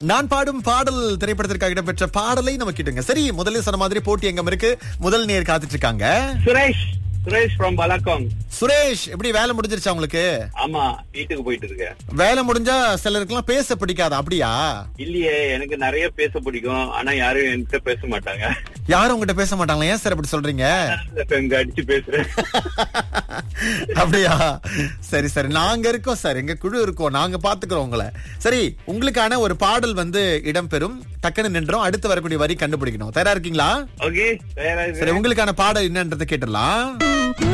நான் பாடும் பாடல் திரைப்படத்திற்காக இடம்பெற்ற பாடலை நம்ம கிட்டுங்க சரி முதல்ல சொன்ன மாதிரி போட்டி எங்கம் இருக்கு முதல் நேர் காத்துட்டு இருக்காங்க சுரேஷ் சுரேஷ் ஃப்ரம் பலக்கம் சுரேஷ் எப்படி வேலை முடிஞ்சிருச்சா உங்களுக்கு ஆமா வீட்டுக்கு போயிட்டு இருக்கேன் வேலை முடிஞ்சா சிலருக்குலாம் பேச பிடிக்காது அப்படியா இல்லையே எனக்கு நிறைய பேச பிடிக்கும் ஆனா யாரும் என்கிட்ட பேச மாட்டாங்க யாரும் உங்ககிட்ட பேச மாட்டாங்களா ஏன் சார் அப்படி சொல்றீங்க எங்க அடிச்சு பேசுறேன் அப்படியா சரி சரி நாங்க இருக்கோம் சார் எங்க குழு இருக்கோம் நாங்க பாத்துக்கிறோம் உங்களை சரி உங்களுக்கான ஒரு பாடல் வந்து இடம்பெறும் டக்குன்னு நின்றோம் அடுத்து வரக்கூடிய வரி கண்டுபிடிக்கணும் தயாரா இருக்கீங்களா ஓகே சரி உங்களுக்கான பாடல் என்னன்றதை கேட்டுடலாம்